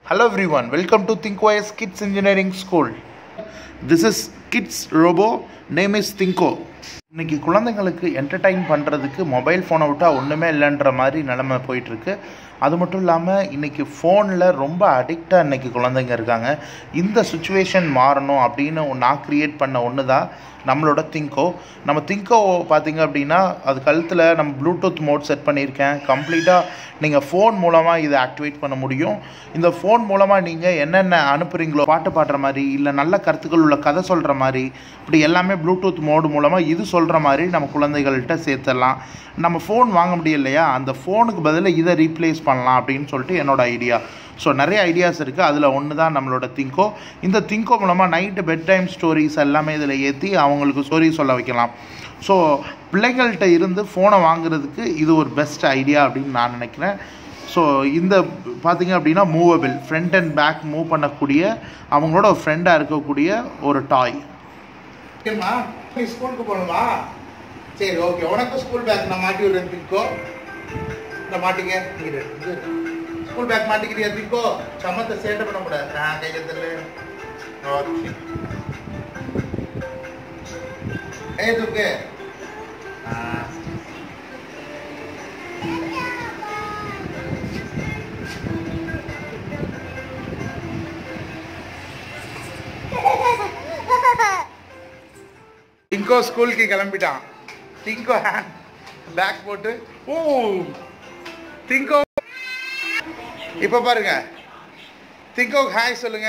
Hello everyone, welcome to ThinkOS Kids Engineering School. This is Kids Robo, name is Thinko. இன்னைக்கு குழந்தைங்களுக்கு entertain பண்ணுறதுக்கு mobile ஃபோனை விட்டால் ஒன்றுமே இல்லைன்ற மாதிரி நிலமை போயிட்டுருக்கு அது மட்டும் இல்லாமல் இன்னைக்கு ஃபோனில் ரொம்ப அடிக்டாக இன்னைக்கு குழந்தைங்க இருக்காங்க இந்த சுச்சுவேஷன் மாறணும் அப்படின்னு நான் க்ரியேட் பண்ண ஒன்று தான் நம்மளோட திங்கோ நம்ம திங்கோ பார்த்தீங்க அப்படின்னா அது கழுத்தில் நம்ம ப்ளூடூத் மோட் செட் பண்ணியிருக்கேன் கம்ப்ளீட்டாக நீங்கள் ஃபோன் மூலமாக இதை ஆக்டிவேட் பண்ண முடியும் இந்த ஃபோன் மூலமாக நீங்கள் என்னென்ன அனுப்புகிறீங்களோ பாட்டு பாடுற மாதிரி இல்லை நல்ல கருத்துக்கள் உள்ள கதை சொல்கிற மாதிரி இப்படி எல்லாமே ப்ளூடூத் மோடு மூலமாக இது சொல்கிற மாதிரி நம்ம குழந்தைகள்கிட்ட சேர்த்துடலாம் நம்ம ஃபோன் வாங்க முடியும் இல்லையா அந்த ஃபோனுக்கு பதிலாக இதை ரீப்ளேஸ் பண்ணலாம் அப்படின்னு சொல்லிட்டு என்னோட ஐடியா ஸோ நிறைய ஐடியாஸ் இருக்குது அதில் ஒன்று தான் நம்மளோட திங்கோ இந்த திங்கோ மூலமாக நைட்டு பெட் டைம் ஸ்டோரிஸ் எல்லாமே இதில் ஏற்றி அவங்களுக்கு ஸ்டோரி சொல்ல வைக்கலாம் ஸோ பிள்ளைகள்கிட்ட இருந்து ஃபோனை வாங்குறதுக்கு இது ஒரு பெஸ்ட் ஐடியா அப்படின்னு நான் நினைக்கிறேன் ஸோ இந்த பார்த்தீங்க அப்படின்னா movable front and back move பண்ணக்கூடிய அவங்களோட ஃப்ரெண்டாக இருக்கக்கூடிய ஒரு டாய் ஓகேம்மா நீ ஸ்கூலுக்கு போகணுமா சரி ஓகே உனக்கு ஸ்கூல் பேக் நான் மாட்டி விடுறேன் திக்கோ இந்த மாட்டிங்க இரு, இரு. ஸ்கூல் பேக் மாட்டிக்கிறியா திக்கோ சமத்தை சேட்டை பண்ணக்கூடாது ஆ கையத்தில் ஓகே ஏ துக்கு ஆ டிங்கோ ஸ்கூலுக்கு கிளம்பிட்டான் டிங்கோ ஹேண்ட் பேக் போட்டு ஓ டிங்கோ இப்போ பாருங்க டிங்கோ ஹாய் சொல்லுங்க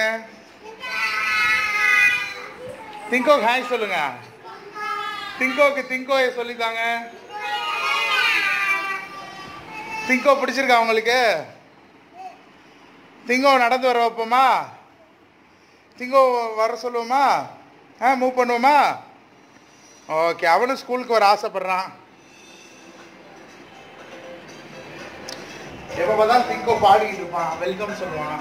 டிங்கோ ஹாய் சொல்லுங்க டிங்கோக்கு டிங்கோ சொல்லித்தாங்க டிங்கோ பிடிச்சிருக்கா உங்களுக்கு திங்கோ நடந்து வர வைப்போமா திங்கோ வர சொல்லுவோமா ஆ மூவ் பண்ணுவோமா ஓகே அவனும் ஸ்கூலுக்கு வர ஆசைப்படுறான் எப்போ பார்த்தாலும் திங்கோ பாடிக்கிட்டு இருப்பான் வெல்கம் சொல்லுவான்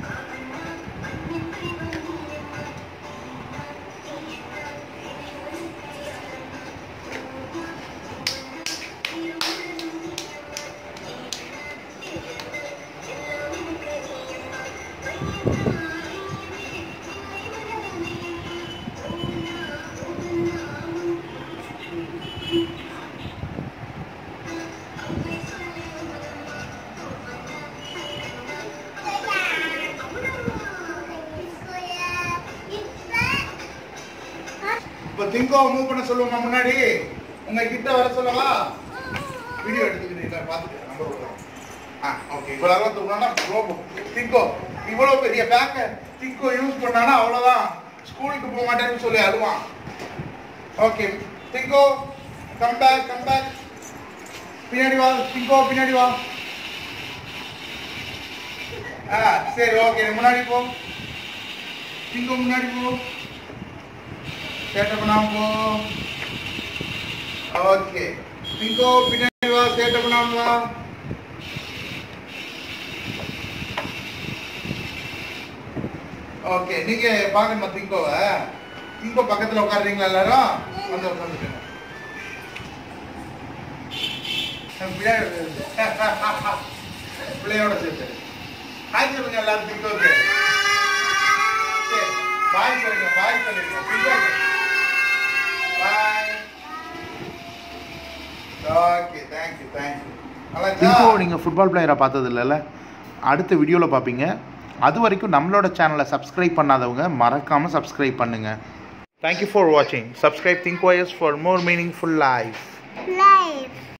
இப்போ திங்கோ மூவ் பண்ண சொல்லுவோமா முன்னாடி உங்க கிட்ட வர சொல்லவா வீடியோ எடுத்துக்கிறீங்களா பார்த்துட்டு நம்பர் விடுறோம் ஆ ஓகே இவ்வளோ அளவு தூக்கினா ரோபோ திங்கோ இவ்வளோ பெரிய பேக்கை திங்கோ யூஸ் பண்ணானா அவ்வளோதான் ஸ்கூலுக்கு போக மாட்டேன்னு சொல்லி அழுவான் okay Dingo come back come back பின்னாடி வா திங்கோ பின்னாடி வா ஆ சரி ஓகே முன்னாடி போ திங்கோ முன்னாடி போ சேட்டை பண்ணாம போ ஓகே திங்கோ பின்னாடி வா சேட்டை பண்ணாம வா ஓகே நீங்க பாக்கணுமா திங்கோவை திங்கோ பக்கத்துல உட்காருறீங்களா எல்லாரும் வந்து உட்காந்துக்கோங்க பிள்ளையோட சேர்த்து. பிள்ளையோட சேர்த்து ஹாய் சொல்லுங்க எல்லாரும் திங்கோக்கு சரி பாய் சொல்லுங்க பாய் சொல்லுங்க திங்கோக்கு பாய் ஓகே தேங்க்யூ தேங்க்யூ நல்லா திங்கோ நீங்கள் ஃபுட்பால் பிளேயரை பார்த்தது இல்லைல்ல அடுத்த வீடியோவில் பார்ப்பீங்க அது வரைக்கும் நம்மளோட சேனலை சப்ஸ்கிரைப் பண்ணாதவங்க மறக்காமல் சப்ஸ்கிரைப் பண்ணுங்கள் தேங்க்யூ ஃபார் வாட்சிங் subscribe think wires for more meaningful life Life.